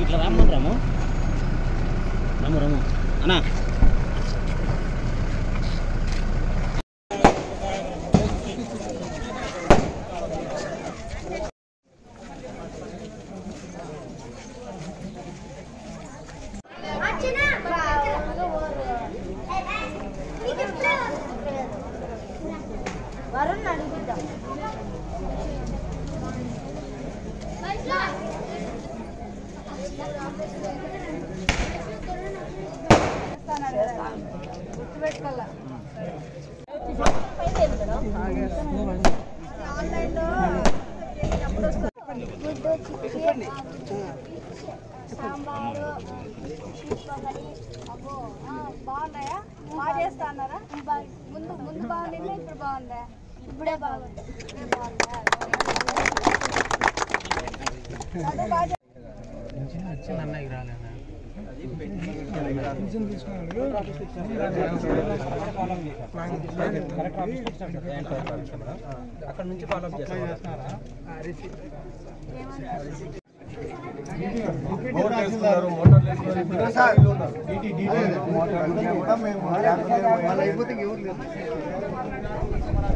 ఇట్లా రామ్మని రాము రాము రాము అన్నా వరుణ్ అడుగుద్దాం గుర్తుపెట్టుకోవాలా ఆన్లైన్లో ఎప్పుడు వస్తుంది సాంబారు పొంగలి అబ్బో ఆ, బాగున్నాయా బాగా చేస్తా అన్నారా ముందు ముందు బాగుండిందా ఇప్పుడు బాగుందా ఇప్పుడే బాగుంది ఇప్పుడే బాగుందా అదే బాగా చే- అక్కడ నుంచి ఫాలో అప్ చేస్తారా కూడా మేము వాళ్ళు అయిపోతే ఎవరు లేదు